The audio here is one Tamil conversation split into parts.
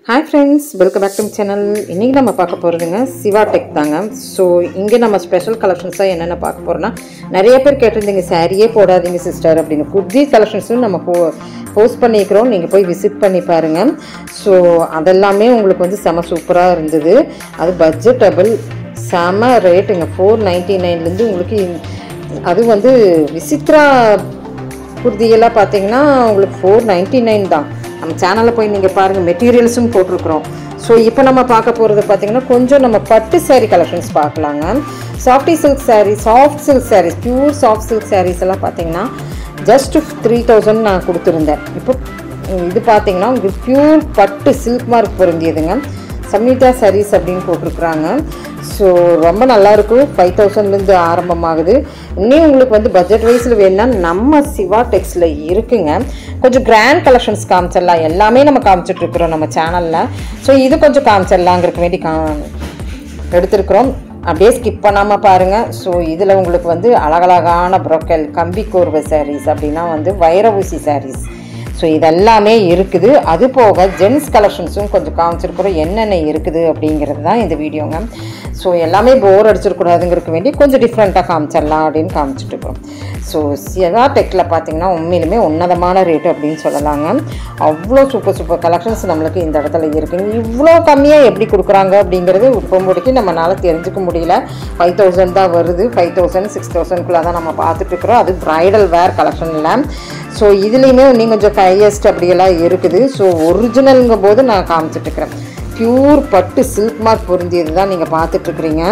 hi friends welcome back to channel இன்றைக்கி நம்ம பார்க்க போகிறதுங்க சிவா டெக் தாங்க ஸோ இங்கே நம்ம ஸ்பெஷல் கலெக்ஷன்ஸாக என்னென்ன பார்க்க போகிறோன்னா நிறைய பேர் கேட்டிருந்தீங்க சாரியே போடாதீங்க சிஸ்டர் அப்படின்னு குர்தி கலெக்ஷன்ஸும் நம்ம போ போஸ்ட் பண்ணிக்கிறோம் நீங்கள் போய் விசிட் பண்ணி பாருங்கள் ஸோ அதெல்லாமே உங்களுக்கு வந்து செம சூப்பராக இருந்தது அது பட்ஜெட்டபிள் செம ரேட்டுங்க ஃபோர் நைன்ட்டி நைன்லேருந்து உங்களுக்கு இந்த- அது வந்து விசித்ரா குர்தியெல்லாம் பார்த்தீங்கன்னா உங்களுக்கு ஃபோர் நைன்ட்டி நைன் தான் நம்ம சேனலில் போய் நீங்கள் பாருங்கள் மெட்டீரியல்ஸும் போட்டிருக்கிறோம் ஸோ இப்போ நம்ம பார்க்க போகிறது பார்த்தீங்கன்னா கொஞ்சம் நம்ம பட்டு saree கலெக்ஷன்ஸ் பார்க்கலாங்க softy silk saree soft silk sarees pure soft silk sarees எல்லாம் பார்த்தீங்கன்னா ஜஸ்ட் த்ரீ தௌசண்ட் நான் கொடுத்துருந்தேன் இப்போ இது பார்த்தீங்கன்னா உங்களுக்கு பியூர் பட்டு சில்க் மார்க் பொருந்தியதுங்க சம்யுக்தா sarees அப்படின்னு போட்டிருக்கிறாங்க ஸோ ரொம்ப நல்லாயிருக்கும் ஃபைவ் தௌசண்ட்லேருந்து ஆரம்பமாகுது இன்னும் உங்களுக்கு வந்து பட்ஜெட் வைஸில் வேணும்னா நம்ம சிவா டெக்ஸில் இருக்குங்க கொஞ்சம் கிராண்ட் கலெக்ஷன்ஸ் காமிச்சிடலாம் எல்லாமே நம்ம காமிச்சிட்ருக்குறோம் நம்ம சேனலில் ஸோ இது கொஞ்சம் காமிச்சிடலாங்கிறதுக்கு வேண்டி கா எடுத்திருக்கிறோம் அப்படியே ஸ்கிப் பண்ணாமல் பாருங்கள் ஸோ இதில் உங்களுக்கு வந்து அழகழகான ப்ரொக்கல் கம்பி கோர்வை sarees அப்படின்னா வந்து வைர ஊசி sarees ஸோ இதெல்லாமே இருக்குது அது போக ஜென்ஸ் கலெக்ஷன்ஸும் கொஞ்சம் காமிச்சிருக்கிறோம் என்னென்ன இருக்குது அப்படிங்கிறது தான் இந்த வீடியோங்க ஸோ எல்லாமே போர் அடிச்சிடக்கூடாதுங்கிறதுக்கு வேண்டி கொஞ்சம் டிஃப்ரெண்ட்டாக காமிச்சிடலாம் அப்படின்னு காமிச்சிட்டு இருக்கோம் ஸோ சிவா டெக்கில் பார்த்தீங்கன்னா உண்மையிலுமே உன்னதமான ரேட்டு அப்படின்னு சொல்லலாங்க அவ்வளோ சூப்பர் சூப்பர் கலெக்ஷன்ஸ் நம்மளுக்கு இந்த இடத்துல இருக்குங்க இவ்வளோ கம்மியாக எப்படி கொடுக்குறாங்க அப்படிங்கிறது இப்போ முடிக்கு நம்மளால் தெரிஞ்சுக்க முடியல ஃபைவ் தௌசண்ட் தான் வருது ஃபைவ் தௌசண்ட் சிக்ஸ் தௌசண்ட்குள்ளே தான் நம்ம பார்த்துட்டு இருக்கிறோம் அது ப்ரைடல் வேர் கலெக்ஷனில் ஸோ இதுலேயுமே இன்னும் கொஞ்சம் ஹையஸ்ட் அப்படியெல்லாம் இருக்குது ஸோ ஒரிஜினலுங்கும் போது நான் காமிச்சிட்டு இருக்கிறேன் பியூர் பட்டு சில்க் மார்க் பொருந்தியது தான் நீங்கள் பார்த்துட்ருக்குறீங்க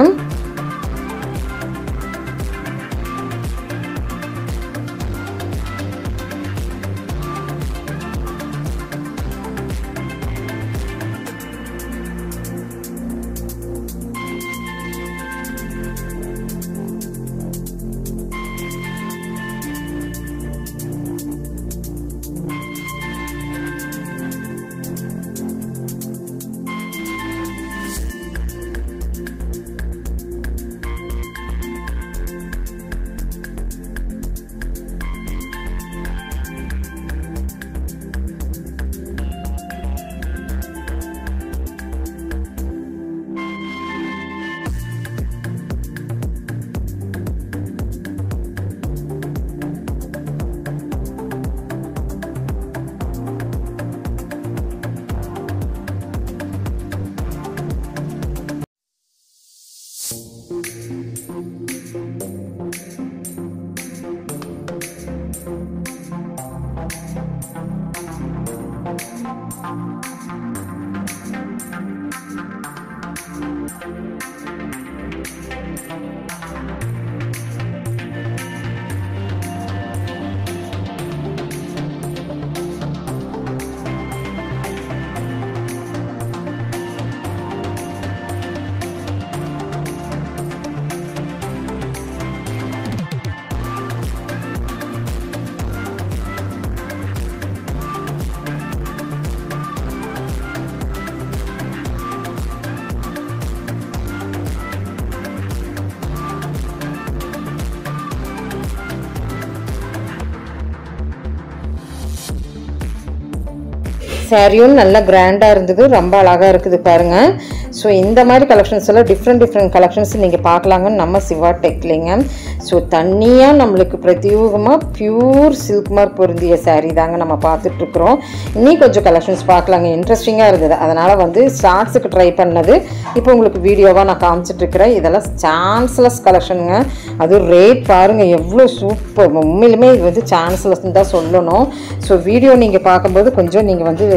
சாரியும் நல்லா கிராண்டாக இருந்தது ரொம்ப அழகாக இருக்குது பாருங்கள் ஸோ இந்த மாதிரி கலெக்ஷன்ஸ் எல்லாம் டிஃப்ரெண்ட் டிஃப்ரெண்ட் கலெக்ஷன்ஸ் நீங்கள் பார்க்கலாங்கன்னு நம்ம சிவா டெக்லிங்க ஸோ தனியாக நம்மளுக்கு பிரத்யோகமாக பியூர் சில்க் மார்க் பொருந்திய saree தாங்க நம்ம பார்த்துட்ருக்குறோம் இன்னும் கொஞ்சம் கலெக்ஷன்ஸ் பார்க்கலாங்க இன்ட்ரெஸ்டிங்காக இருந்தது அதனால் வந்து ஷார்ட்ஸுக்கு ட்ரை பண்ணது இப்போ உங்களுக்கு வீடியோவாக நான் காமிச்சிட்ருக்கிறேன் இதெல்லாம் சான்ஸ்லெஸ் கலெக்ஷனுங்க அதுவும் ரேட் பாருங்கள் எவ்வளோ சூப்பர் உண்மையிலுமே இது வந்து சான்ஸ்லெஸ் தான் சொல்லணும் ஸோ வீடியோ நீங்கள் பார்க்கும்போது கொஞ்சம் நீங்கள் வந்து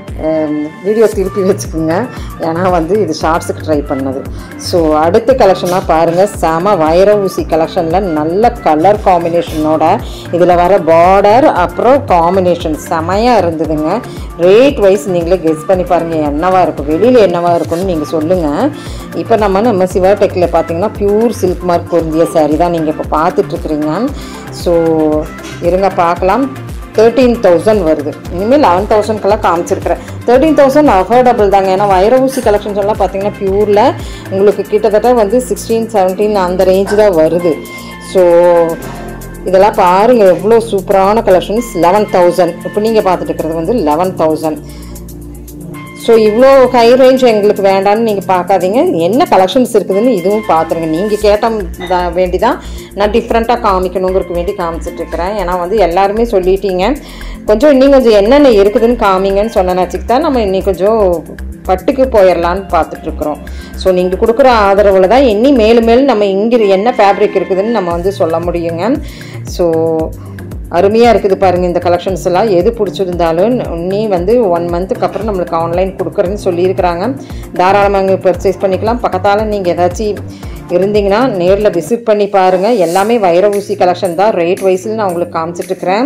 வீடியோ திருப்பி வச்சுக்கோங்க ஏன்னா வந்து இது ஷார்ட்ஸுக்கு ட்ரை பண்ணது ஸோ அடுத்த கலெக்ஷனாக பாருங்கள் செம வைர ஊசி கலெக்ஷனில் நல்ல கலர் காம்பினேஷனோட இதில் வர பார்டர் அப்புறம் காம்பினேஷன் செமையாக இருந்ததுங்க ரேட் வைஸ் நீங்களே கெஸ் பண்ணி பாருங்கள் என்னவா இருக்கும் வெளியில் என்னவா இருக்கும்னு நீங்கள் சொல்லுங்கள் இப்போ நம்ம நம்ம சிவா டெக்கில் பார்த்தீங்கன்னா பியூர் சில்க் மார்க் பொருந்திய saree தான் நீங்கள் இப்போ பார்த்துட்ருக்குறீங்க ஸோ இருங்க பார்க்கலாம் தேர்ட்டீன் தௌசண்ட் வருது இனிமேல் லெவன் தௌசண்ட்க்கெல்லாம் காமிச்சிருக்கிறேன் தேர்ட்டீன் தௌசண்ட் அஃபோர்டபுள் தாங்க ஏன்னா வைர ஊசி கலெக்ஷன்ஸ் எல்லாம் பார்த்தீங்கன்னா பியூரில் உங்களுக்கு கிட்டத்தட்ட வந்து சிக்ஸ்டீன் செவன்டீன் அந்த ரேஞ்சு தான் வருது ஸோ இதெல்லாம் பாருங்கள் எவ்வளோ சூப்பரான கலெக்ஷன்ஸ் லெவன் தௌசண்ட் இப்போ நீங்கள் பார்த்துட்டு இருக்கிறது வந்து லெவன் தௌசண்ட் ஸோ இவ்வளோ ஹை ரேஞ்ச் எங்களுக்கு வேண்டாம்னு நீங்கள் பார்க்காதீங்க என்ன கலெக்ஷன்ஸ் இருக்குதுன்னு இதுவும் பார்த்துருங்க நீங்கள் கேட்ட வேண்டி தான் நான் டிஃப்ரெண்ட்டாக காமிக்கணுங்கிறதுக்கு வேண்டி காமிச்சிட்டு இருக்கிறேன் ஏன்னா வந்து எல்லாருமே சொல்லிட்டீங்க கொஞ்சம் இன்னும் கொஞ்சம் என்னென்ன இருக்குதுன்னு காமிங்கன்னு சொன்னனாச்சுக்கு தான் நம்ம இன்னி கொஞ்சம் பட்டுக்கு போயிடலான்னு பார்த்துட்ருக்குறோம் ஸோ நீங்கள் கொடுக்குற ஆதரவில் தான் இன்னி மேலும் மேலும் நம்ம இங்கே என்ன ஃபேப்ரிக் இருக்குதுன்னு நம்ம வந்து சொல்ல முடியுங்க ஸோ அருமையாக இருக்குது பாருங்கள் இந்த கலெக்ஷன்ஸ் எல்லாம் எது பிடிச்சிருந்தாலும் இன்னி வந்து ஒன் மந்த்துக்கு அப்புறம் நம்மளுக்கு ஆன்லைன் கொடுக்குறேன்னு சொல்லியிருக்கிறாங்க தாராளமாக பர்ச்சேஸ் பண்ணிக்கலாம் பக்கத்தால் நீங்கள் ஏதாச்சும் இருந்தீங்கன்னா நேரில் விசிட் பண்ணி பாருங்கள் எல்லாமே வைர ஊசி கலெக்ஷன் தான் ரேட் வைஸில் நான் உங்களுக்கு காமிச்சிட்ருக்கிறேன்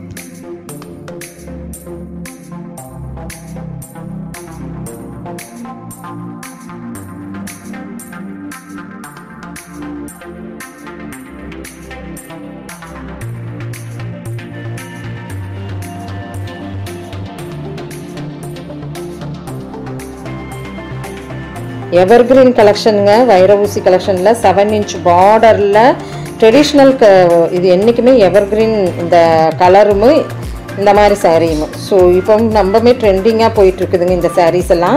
எவர்கிரீன் கலெக்ஷனுங்க வைர ஊசி கலெக்ஷனில் செவன் இன்ச் பார்டரில் ட்ரெடிஷ்னல் க இது என்றைக்குமே எவர்கிரீன் இந்த கலரும் இந்த மாதிரி சாரியும் ஸோ இப்போ ரொம்பவே ட்ரெண்டிங்காக போயிட்டுருக்குதுங்க இந்த சாரீஸ் எல்லாம்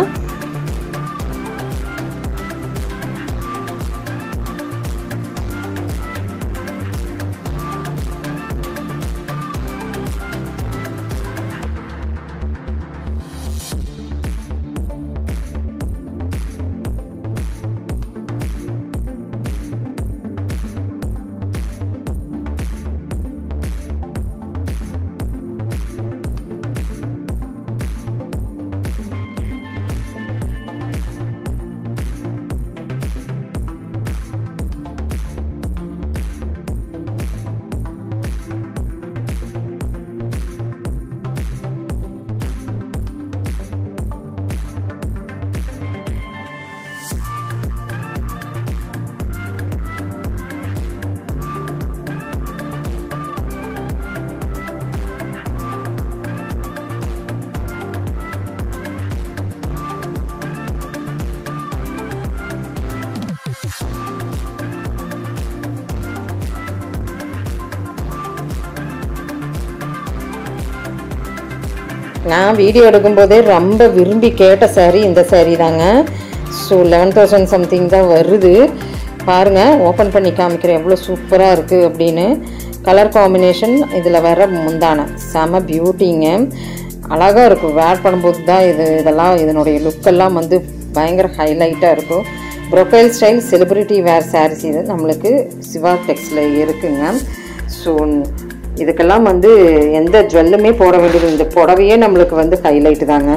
நான் வீடியோ எடுக்கும்போதே ரொம்ப விரும்பி கேட்ட saree இந்த saree தாங்க ஸோ லெவன் தௌசண்ட் சம்திங் தான் வருது பாருங்கள் ஓப்பன் பண்ணி காமிக்கிறேன் எவ்வளோ சூப்பராக இருக்குது அப்படின்னு கலர் காம்பினேஷன் இதில் வர முந்தான செம பியூட்டிங்க அழகாக இருக்கும் வேர் பண்ணும்போது தான் இது இதெல்லாம் இதனுடைய லுக்கெல்லாம் வந்து பயங்கர ஹைலைட்டாக இருக்கும் profile style celebrity wear sarees இது நம்மளுக்கு சிவா டெக்ஸில் இருக்குங்க ஸோ இதுக்கெல்லாம் வந்து எந்த ஜுவல்லுமே போட வேண்டியது இந்த புடவையே நம்மளுக்கு வந்து ஹைலைட்டு தாங்க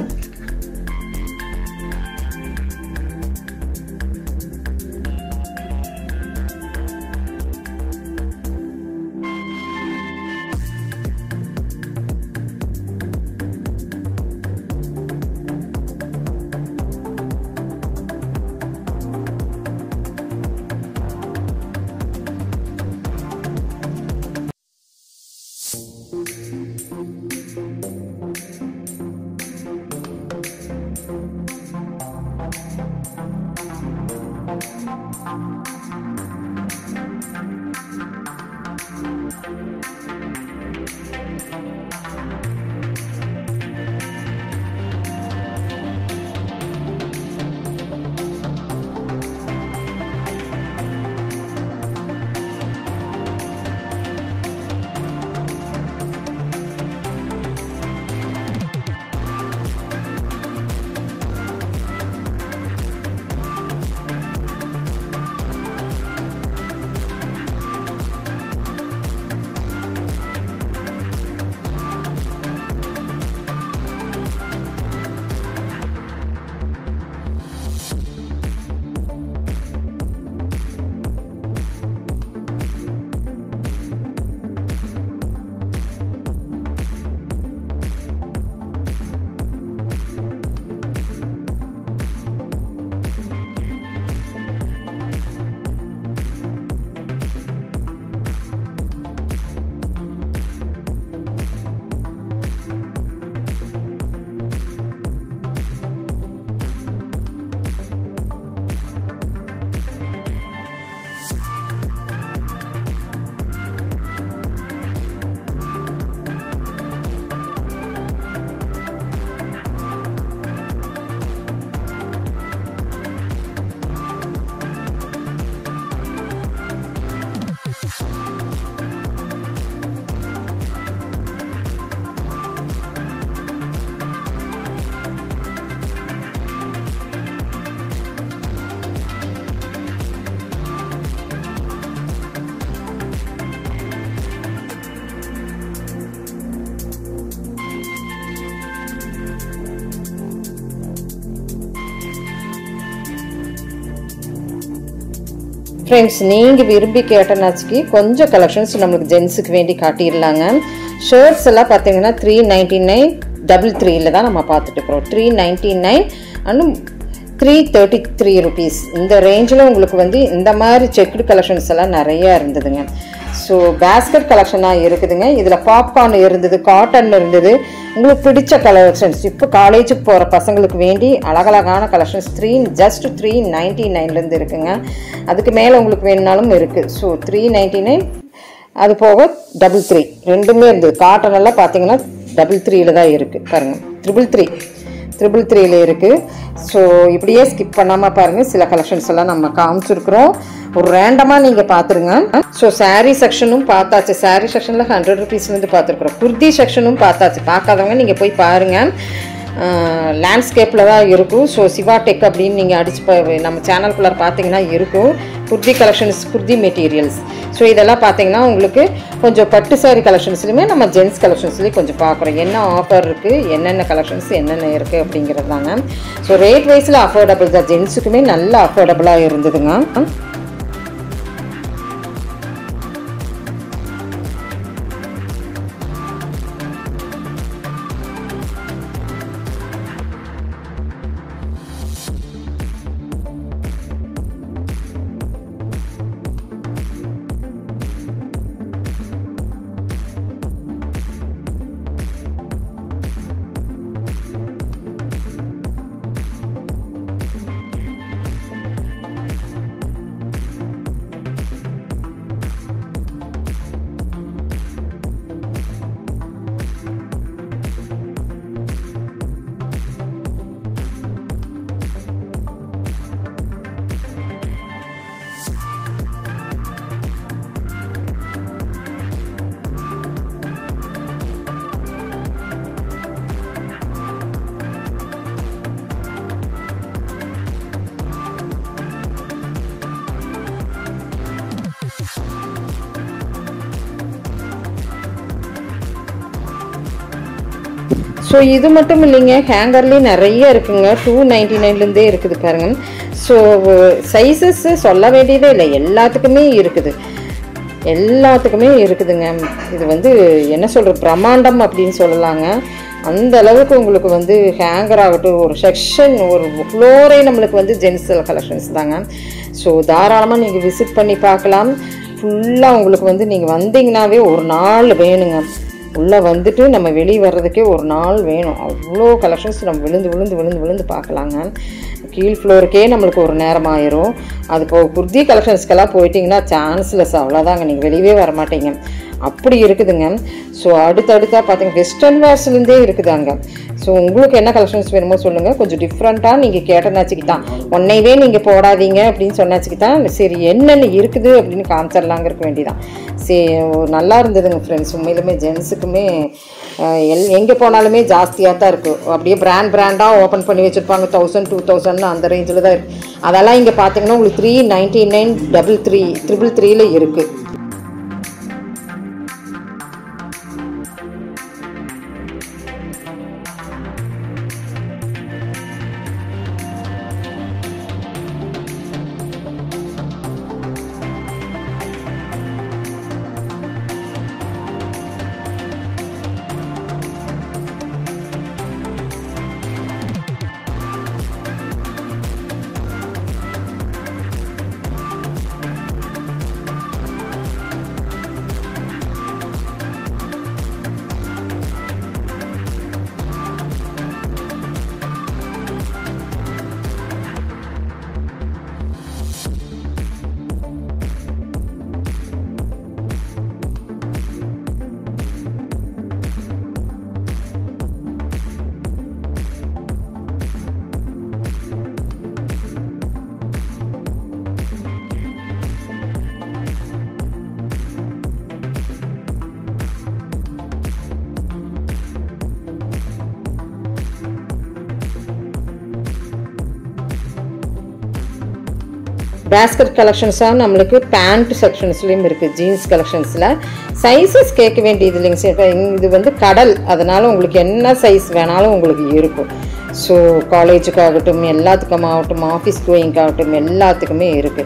ஃப்ரெண்ட்ஸ் நீங்கள் விரும்பி கேட்டனாச்சுக்கு கொஞ்சம் கலெக்ஷன்ஸ் நம்மளுக்கு ஜென்ஸுக்கு வேண்டி காட்டிடலாங்க ஷர்ட்ஸ் எல்லாம் பார்த்தீங்கன்னா த்ரீ நைன்டி நைன் டபுள் த்ரீல தான் நம்ம பார்த்துட்டு இருக்கிறோம் three ninety nine and three thirty three rupees இந்த ரேஞ்சில் உங்களுக்கு வந்து இந்த மாதிரி செக்குடு கலெக்ஷன்ஸ் எல்லாம் நிறையா இருந்ததுங்க ஸோ பேஸ்கெட் கலெக்ஷனாக இருக்குதுங்க இதில் பாப்கார்ன் இருந்தது காட்டன் இருந்தது உங்களுக்கு பிடிச்ச கலெக்ஷன்ஸ் இப்போ காலேஜுக்கு போகிற பசங்களுக்கு வேண்டி அழகழகான collections three just three ninety நைன்லேருந்து இருக்குங்க அதுக்கு மேலே உங்களுக்கு வேணுனாலும் இருக்குது ஸோ த்ரீ நைன்ட்டி நைன் அது போக டபுள் த்ரீ ரெண்டுமே இருந்தது காட்டன் எல்லாம் பார்த்தீங்கன்னா டபுள் த்ரீல தான் இருக்குது பாருங்கள் ட்ரிபிள் த்ரீ ட்ரிபிள் த்ரீல இருக்குது ஸோ இப்படியே ஸ்கிப் பண்ணாமல் பாருங்கள் சில கலெக்ஷன்ஸ் எல்லாம் நம்ம காமிச்சிருக்கிறோம் ஒரு ரேண்டமாக நீங்கள் பார்த்துருங்க ஸோ saree செக்ஷனும் பார்த்தாச்சு saree செக்ஷனில் ஹண்ட்ரட் ருபீஸ்லேருந்து பார்த்துருக்குறோம் குர்தி செக்ஷனும் பார்த்தாச்சு பார்க்காதவங்க நீங்கள் போய் பாருங்கள் லேண்ட்ஸ்கேப்பில் தான் இருக்கும் ஸோ சிவா டெக் அப்படின்னு நீங்கள் அடிச்சு பா- நம்ம சேனல்குள்ளே பார்த்தீங்கன்னா இருக்கும் kurti collections kurti materials so இதெல்லாம் பார்த்தீங்கன்னா உங்களுக்கு கொஞ்சம் பட்டு சாரி கலெக்ஷன்ஸ்லையுமே நம்ம ஜென்ஸ் கலெக்ஷன்ஸ்லேயும் கொஞ்சம் பார்க்குறோம் என்ன ஆஃபர் இருக்குது என்னென்ன கலெக்ஷன்ஸ் என்னென்ன இருக்குது அப்படிங்கிறது தாங்க ஸோ ரேட் வைஸில் அஃபோர்டபுள் தான் ஜென்ஸுக்குமே நல்ல அஃபோர்டபுளாக இருந்ததுங்க ஸோ இது மட்டும் இல்லைங்க ஹேங்கர்லேயும் நிறைய இருக்குங்க டூ நைன்டி நைன்லேருந்தே இருக்குது பாருங்க ஸோ சைஸஸ் சொல்ல வேண்டியதே இல்லை எல்லாத்துக்குமே இருக்குது எல்லாத்துக்குமே இருக்குதுங்க இது வந்து என்ன சொல்கிற பிரம்மாண்டம் அப்படின்னு சொல்லலாங்க அந்த அளவுக்கு உங்களுக்கு வந்து ஹேங்கர் ஆகட்டும் ஒரு செக்ஷன் ஒரு ஃப்ளோரே நம்மளுக்கு வந்து ஜென்ஸ் கலெக்ஷன்ஸ் தாங்க ஸோ தாராளமாக நீங்கள் விசிட் பண்ணி பார்க்கலாம் ஃபுல்லாக உங்களுக்கு வந்து நீங்கள் வந்தீங்கன்னாவே ஒரு நாள் வேணுங்க உள்ளே வந்துட்டு நம்ம வெளியே வர்றதுக்கே ஒரு நாள் வேணும் அவ்வளோ கலெக்ஷன்ஸ் நம்ம விழுந்து விழுந்து விழுந்து விழுந்து பார்க்கலாங்க கீழ் ஃப்ளோருக்கே நம்மளுக்கு ஒரு நேரம் ஆயிரும் அது இப்போ குர்தி கலெக்ஷன்ஸ்க்கெல்லாம் போயிட்டீங்கன்னா சான்ஸ்லெஸ் அவ்வளோதாங்க நீங்கள் வெளியவே வர மாட்டீங்க அப்படி இருக்குதுங்க ஸோ அடுத்தடுத்தா பார்த்தீங்க வெஸ்டர்ன் வேர்ஸ்லேருந்தே இருக்குது அங்கே ஸோ உங்களுக்கு என்ன கலெக்ஷன்ஸ் வேணுமோ சொல்லுங்கள் கொஞ்சம் டிஃப்ரெண்ட்டாக நீங்கள் கேட்டனாச்சுக்கு தான் ஒன்னைவே நீங்கள் போடாதீங்க அப்படின்னு சொன்னாச்சுக்கு தான் சரி என்னென்ன இருக்குது அப்படின்னு காமிச்சிடலாங்க இருக்க வேண்டியதான் சரி நல்லா இருந்ததுங்க ஃப்ரெண்ட்ஸ் உண்மையிலுமே ஜென்ஸுக்குமே அஹ், எல் எங்கே போனாலுமே ஜாஸ்தியாக தான் இருக்குது அப்படியே பிராண்ட் பிராண்டாக ஓப்பன் பண்ணி வச்சுருப்பாங்க தௌசண்ட் டூ தௌசண்ட் அந்த ரேஞ்சில் தான் இருக்குது அதெல்லாம் இங்கே பார்த்தீங்கன்னா உங்களுக்கு three ninety nine double three triple த்ரீல இருக்குது பேஸ்கெட் கலெக்ஷன்ஸாக நம்மளுக்கு பேண்ட் செக்ஷன்ஸ்லேயும் இருக்குது ஜீன்ஸ் கலெக்ஷன்ஸில் சைஸஸ் கேட்க வேண்டியது இல்லைங்க சார் இப்போ இது வந்து கடல் அதனால் உங்களுக்கு என்ன சைஸ் வேணாலும் உங்களுக்கு இருக்கும் ஸோ காலேஜுக்காகட்டும் எல்லாத்துக்கும் ஆகட்டும் ஆஃபீஸ் கோயிங்காகட்டும் எல்லாத்துக்குமே இருக்குது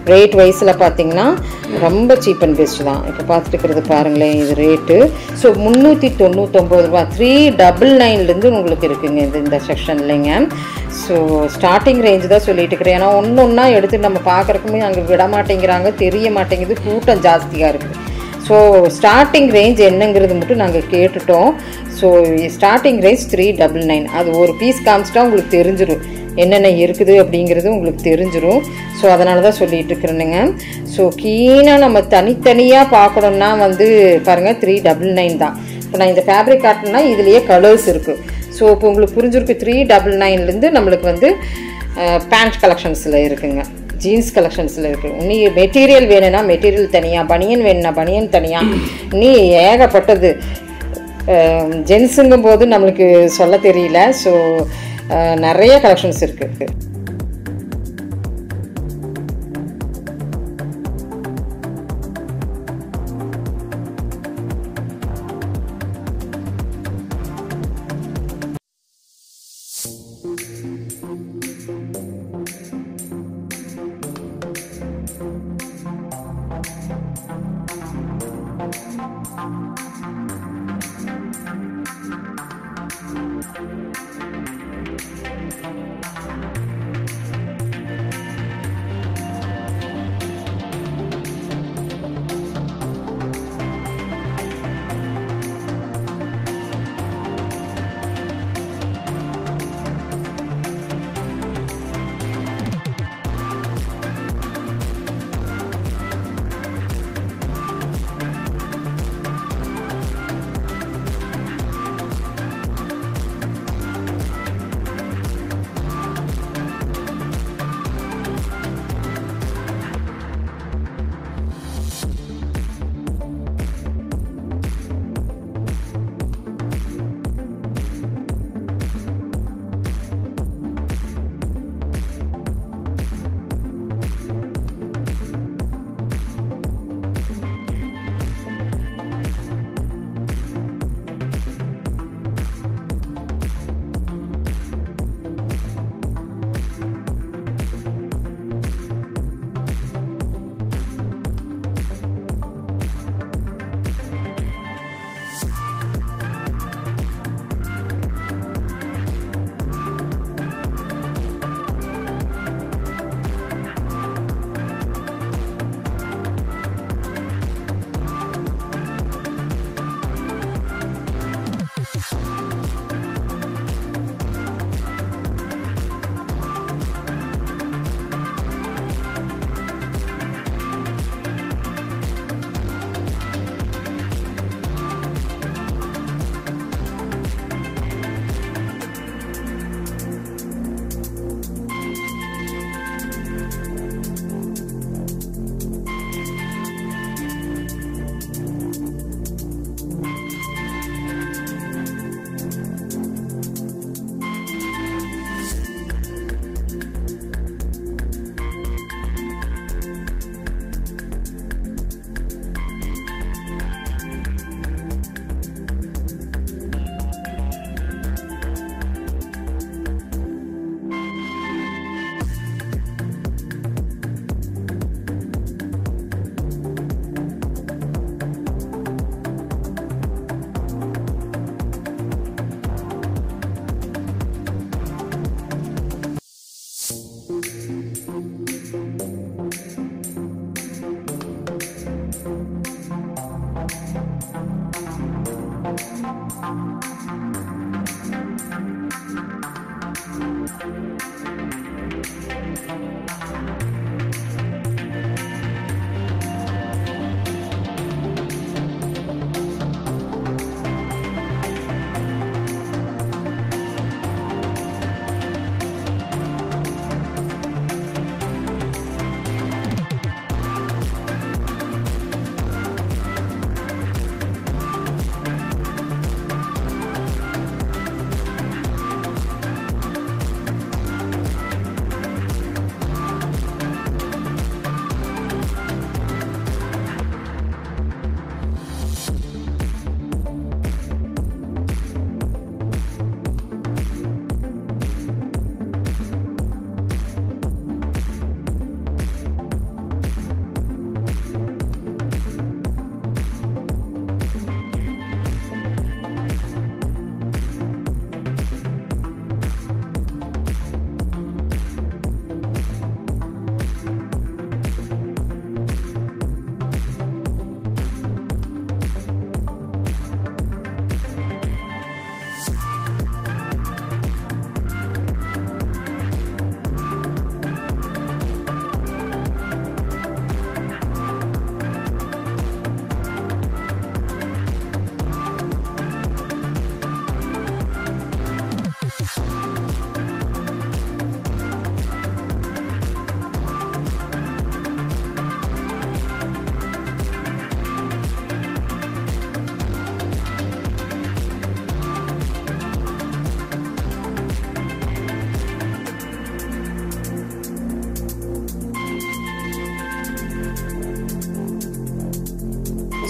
ரேட் வைஸில் பார்த்தீங்கன்னா ரொம்ப சீப் அண்ட் பெஸ்ட் தான் இப்போ பார்த்துட்டு இருக்கிறது பாருங்களேன் இது ரேட்டு ஸோ முந்நூற்றி தொண்ணூத்தொம்பது ரூபா த்ரீ டபுள் நைன்லேருந்து உங்களுக்கு இருக்குங்க இது இந்த செக்ஷன்லைங்க ஸோ ஸ்டார்டிங் ரேஞ்ச் தான் சொல்லிட்டு இருக்கிறேன் ஏன்னா ஒன்று ஒன்றா எடுத்து நம்ம பார்க்குறக்குமே அங்கே விட மாட்டேங்கிறாங்க தெரிய மாட்டேங்குது கூட்டம் ஜாஸ்தியாக இருக்குது ஸோ ஸ்டார்டிங் ரேஞ்ச் என்னங்கிறது மட்டும் நாங்கள் கேட்டுட்டோம் so starting range three double nine அது ஒரு பீஸ் காமிச்சிட்டா உங்களுக்கு தெரிஞ்சிடும் என்னென்ன இருக்குது அப்படிங்கிறது உங்களுக்கு தெரிஞ்சிடும் ஸோ அதனால தான் சொல்லிட்டு இருக்கிறேனுங்க ஸோ கீனாக நம்ம தனித்தனியாக பார்க்கணுன்னா வந்து பாருங்கள் த்ரீ டபுள் நைன் தான் இப்போ நான் இந்த ஃபேப்ரிக் காட்டினா இதுலேயே கலர்ஸ் இருக்குது ஸோ இப்போ உங்களுக்கு புரிஞ்சிருக்கு த்ரீ டபுள் நைன்லேருந்து நம்மளுக்கு வந்து பேண்ட் கலெக்ஷன்ஸில் இருக்குங்க ஜீன்ஸ் கலெக்ஷன்ஸில் இருக்குது நீ மெட்டீரியல் வேணும்னா மெட்டீரியல் தனியாக பனியன் வேணும்னா பனியன் தனியாக நீ ஏகப்பட்டது ஜென்ஸுங்கும் போது நம்மளுக்கு சொல்ல தெரியல ஸோ நிறைய கலெக்ஷன்ஸ் இருக்குது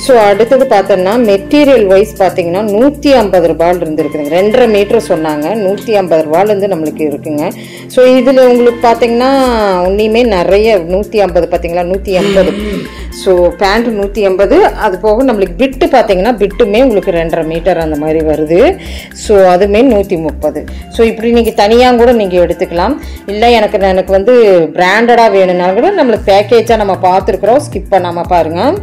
ஸோ அடுத்தது பார்த்தோன்னா மெட்டீரியல் வைஸ் பார்த்தீங்கன்னா நூற்றி ஐம்பது ரூபாயில் இருந்து இருக்குதுங்க ரெண்டரை மீட்டர் சொன்னாங்க நூற்றி ஐம்பது ரூபாயிலேருந்து நம்மளுக்கு இருக்குங்க ஸோ இதில் உங்களுக்கு பார்த்தீங்கன்னா உன்னியுமே நிறைய நூற்றி ஐம்பது பார்த்தீங்களா நூற்றி எண்பது ஸோ பேண்ட் நூற்றி எண்பது அது போக நம்மளுக்கு பிட்டு பார்த்தீங்கன்னா பிட்டுமே உங்களுக்கு ரெண்டரை மீட்டர் அந்த மாதிரி வருது ஸோ அதுமே நூற்றி முப்பது ஸோ இப்படி நீங்கள் தனியாக கூட நீங்கள் எடுத்துக்கலாம் இல்லை எனக்கு எனக்கு வந்து பிராண்டடாக வேணும்னா கூட நம்மளுக்கு பேக்கேஜாக நம்ம பார்த்துருக்குறோம் ஸ்கிப் பண்ணாமல் பாருங்கள்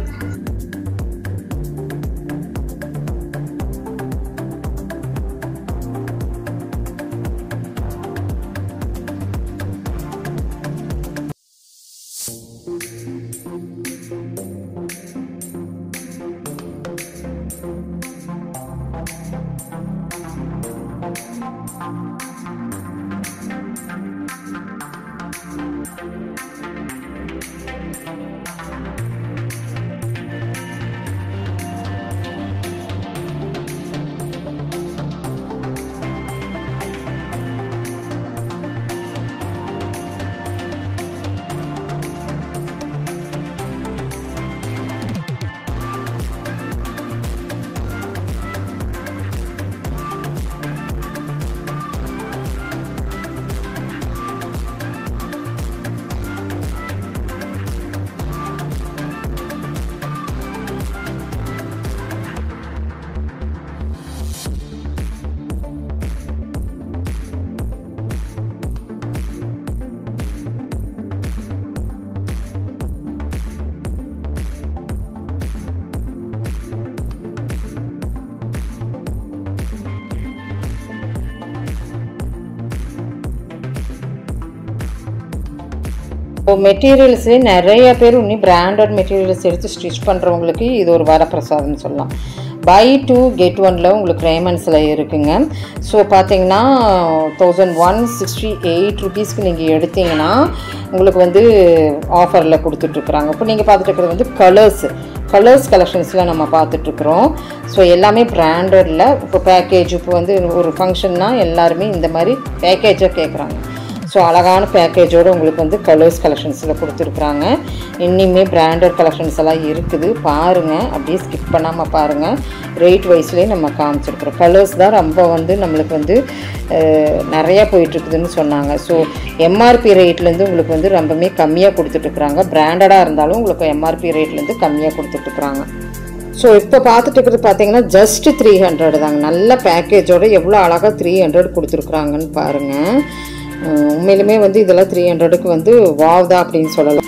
இப்போ மெட்டீரியல்ஸ்லேயே நிறைய பேர் இன்னும் பிராண்டட் மெட்டீரியல்ஸ் எடுத்து ஸ்டிச் பண்ணுறவங்களுக்கு இது ஒரு வரப்பிரசாதம்னு சொல்லலாம் பை டூ கெட் ஒனில் உங்களுக்கு ரேமன்ஸில் இருக்குங்க ஸோ பார்த்தீங்கன்னா தௌசண்ட் ஒன் சிக்ஸ்டி எயிட் ருபீஸ்க்கு நீங்கள் எடுத்தீங்கன்னா உங்களுக்கு வந்து ஆஃபரில் கொடுத்துட்ருக்குறாங்க இப்போ நீங்கள் பார்த்துட்டு இருக்கிறது வந்து கலர்ஸ் கலர்ஸ் கலெக்ஷன்ஸில் நம்ம பார்த்துட்ருக்குறோம் ஸோ எல்லாமே பிராண்டடில் இப்போ பேக்கேஜ் இப்போ வந்து ஒரு ஃபங்க்ஷன்னா எல்லாருமே இந்த மாதிரி பேக்கேஜாக கேட்குறாங்க ஸோ அழகான பேக்கேஜோடு உங்களுக்கு வந்து கலர்ஸ் கலெக்ஷன்ஸில் கொடுத்துருக்குறாங்க இன்னிமே பிராண்டட் கலெக்ஷன்ஸ் எல்லாம் இருக்குது பாருங்கள் அப்படியே ஸ்கிப் பண்ணாமல் பாருங்கள் ரேட் வைஸ்லேயே நம்ம காமிச்சிருக்கிறோம் கலர்ஸ் தான் ரொம்ப வந்து நம்மளுக்கு வந்து அஹ், நிறையா போயிட்டுருக்குதுன்னு சொன்னாங்க ஸோ எம்ஆர்பி ரேட்லேருந்து உங்களுக்கு வந்து ரொம்பவுமே கம்மியாக கொடுத்துட்ருக்குறாங்க பிராண்டடாக இருந்தாலும் உங்களுக்கு எம்ஆர்பி ரேட்லேருந்து கம்மியாக கொடுத்துட்ருக்குறாங்க ஸோ இப்போ பார்த்துட்டு இருக்கிறது பார்த்தீங்கன்னா ஜஸ்ட் த்ரீ ஹண்ட்ரட் தாங்க நல்ல பேக்கேஜோட எவ்வளோ அழகாக த்ரீ ஹண்ட்ரட் கொடுத்துருக்குறாங்கன்னு பாருங்கள் அஹ் உண்மையிலுமே வந்து இதெல்லாம் த்ரீ ஹண்ட்ரடுக்கு வந்து வாவ் தான் அப்படின்னு சொல்லலாம்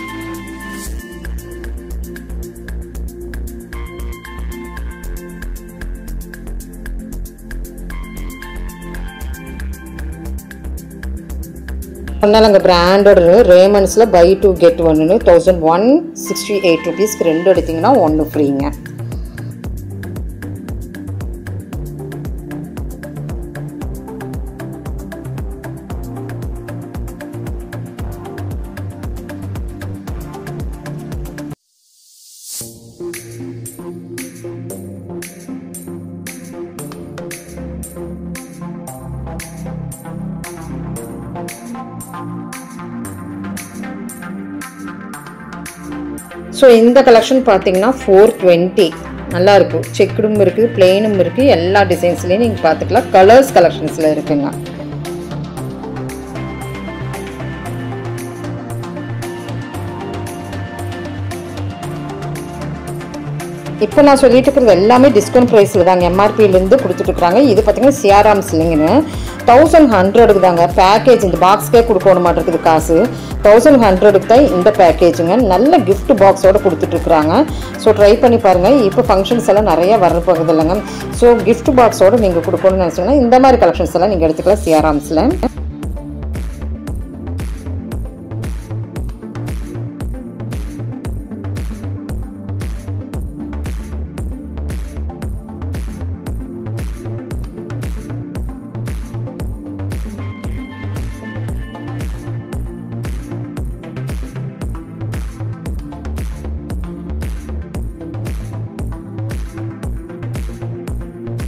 சொன்னாலங்க பிராண்டட் ரேமன்ஸில் பை டூ கெட் ஒன்னு தௌசண்ட் ஒன் சிக்ஸ்டி எயிட் ருபீஸ்க்கு ரெண்டு எடுத்தீங்கன்னா ஒன்று ஃப்ரீங்க ஸோ இந்த கலெக்ஷன் பார்த்தீங்கன்னா ஃபோர் டுவெண்ட்டி நல்லா இருக்கும் செக்குடும் இருக்குது பிளெயினும் இருக்குது எல்லா டிசைன்ஸ்லேயும் நீங்கள் பார்த்துக்கலாம் கலர்ஸ் கலெக்ஷன்ஸில் இருக்குங்க இப்போ நான் சொல்லிட்டு இருக்கிறது எல்லாமே டிஸ்கவுண்ட் ப்ரைஸில் தாங்க எம்ஆர்பியிலேருந்து கொடுத்துட்ருக்குறாங்க இது பார்த்தீங்கன்னா சிஆர்ஆம் சில்லிங்கன்னு தௌசண்ட் ஹண்ட்ரடுக்கு தாங்க பேக்கேஜ் இந்த பாக்ஸ்க்கே கொடுக்கணும் மாட்டிருக்குது காசு தௌசண்ட் ஹண்ட்ரடுக்கு தான் இந்த பேக்கேஜுங்க நல்ல gift பாக்ஸோடு கொடுத்துட்ருக்குறாங்க ஸோ ட்ரை பண்ணி பாருங்கள் இப்போ ஃபங்க்ஷன்ஸ் எல்லாம் நிறைய வர போகுது இல்லைங்க ஸோ gift பாக்ஸோடு நீங்கள் கொடுக்கணும்னு நினச்சிங்கன்னா இந்த மாதிரி கலெக்ஷன்ஸ் எல்லாம் நீங்கள் எடுத்துக்கலாம் சிஆர்ஆம்ஸில்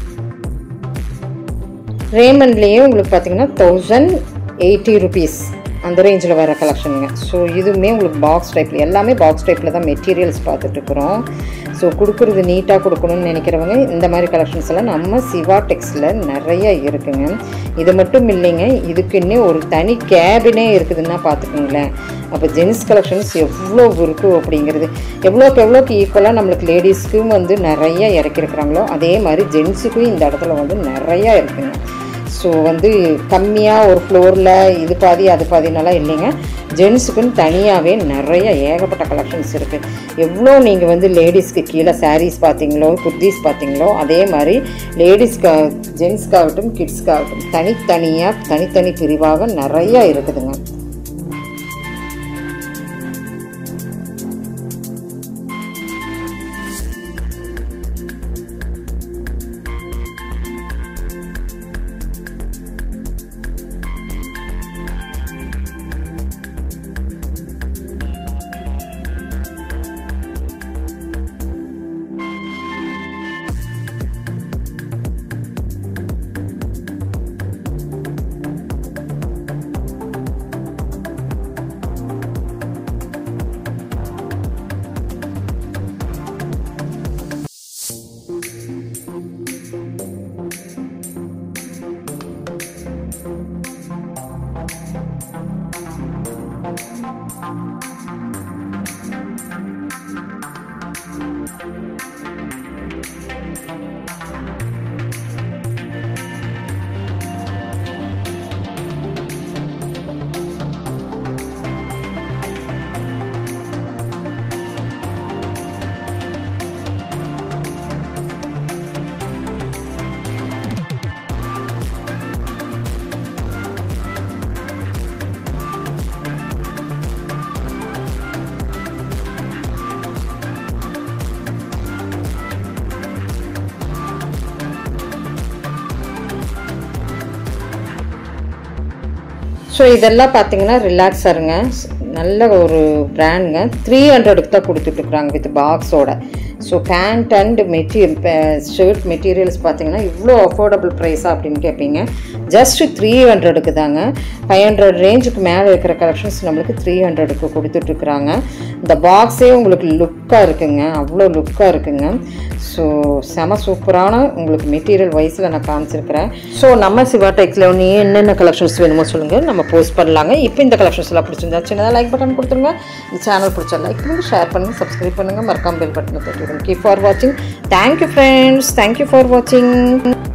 ரேமண்ட்லேயே உங்களுக்கு பார்த்தீங்கன்னா தௌசண்ட் எயிட்டி ருபீஸ் அந்த ரேஞ்சில் வர கலெக்ஷனுங்க ஸோ இதுவுமே உங்களுக்கு பாக்ஸ் டைப்பில் எல்லாமே பாக்ஸ் டைப்பில் தான் மெட்டீரியல்ஸ் பார்த்துட்ருக்குறோம் ஸோ கொடுக்குறது நீட்டாக கொடுக்கணும்னு நினைக்கிறவங்க இந்த மாதிரி கலெக்ஷன்ஸ் எல்லாம் நம்ம சிவா டெக்ஸில் நிறைய இருக்குங்க இது மட்டும் இல்லைங்க இதுக்குன்னே ஒரு தனி கேபினே இருக்குதுன்னா பார்த்துக்கோங்களேன் அப்போ ஜென்ஸ் கலெக்ஷன்ஸ் எவ்வளோ இருக்குது அப்படிங்கிறது எவ்வளோக்கு எவ்வளோக்கு ஈக்குவலாக நம்மளுக்கு லேடிஸ்க்கும் வந்து நிறைய இறக்கிருக்கிறாங்களோ அதே மாதிரி ஜென்ஸுக்கும் இந்த இடத்துல வந்து நிறையா இருக்குங்க ஸோ வந்து கம்மியாக ஒரு ஃப்ளோரில் இது பாதி அது பாதினாலாம் இல்லைங்க ஜென்ஸுக்குன்னு தனியாகவே நிறைய ஏகப்பட்ட கலெக்ஷன்ஸ் இருக்குது எவ்வளோ நீங்கள் வந்து லேடிஸ்க்கு கீழே சாரீஸ் பார்த்தீங்களோ குர்தீஸ் பார்த்தீங்களோ அதே மாதிரி லேடிஸ்க்கா ஜென்ஸ்க்காகட்டும் கிட்ஸ்க்காகட்டும் தனித்தனியாக தனித்தனி பிரிவாக நிறையா இருக்குதுங்க ஸோ இதெல்லாம் பார்த்தீங்கன்னா ரிலாக்ஸருங்க நல்ல ஒரு பிராண்டுங்க த்ரீ ஹண்ட்ரடுக்கு தான் கொடுத்துட்ருக்குறாங்க வித் பாக்ஸோட so pant and material shirt materials பார்த்தீங்கன்னா இவ்வளோ அஃபோர்டபுள் ப்ரைஸா அப்படின்னு கேட்பீங்க ஜஸ்ட் த்ரீ ஹண்ட்ரடுக்கு தாங்க ஃபைவ் ஹண்ட்ரட் ரேஞ்சுக்கு மேலே இருக்கிற கலெக்ஷன்ஸ் நம்மளுக்கு த்ரீ ஹண்ட்ரடுக்கு கொடுத்துட்ருக்குறாங்க இந்த பாக்ஸே உங்களுக்கு லுக்காக இருக்குங்க அவ்வளோ லுக்காக இருக்குங்க ஸோ செம சூப்பரான உங்களுக்கு மெட்டீரியல் வைஸில் நான் காமிச்சிருக்கிறேன் ஸோ நம்ம சிவா டெக்ஸில் நீ என்னென்ன கலெக்ஷன்ஸ் வேணுமோ சொல்லுங்கள் நம்ம போஸ்ட் பண்ணலாங்க இப்போ இந்த கலெக்ஷன்ஸ் எல்லாம் பிடிச்சிருந்தா சின்னதாக லைக் பட்டன் கொடுத்துருங்க இந்த சேனல் பிடிச்சா லைக் பண்ணுங்கள் ஷேர் பண்ணுங்கள் சப்ஸ்கிரைப் பண்ணுங்கள் மறக்காம பெல் பட்டனை தட்டிடுங்க கீப் ஃபார் வாட்சிங் தேங்க்யூ ஃப்ரெண்ட்ஸ் தேங்க்யூ ஃபார் வாட்சிங்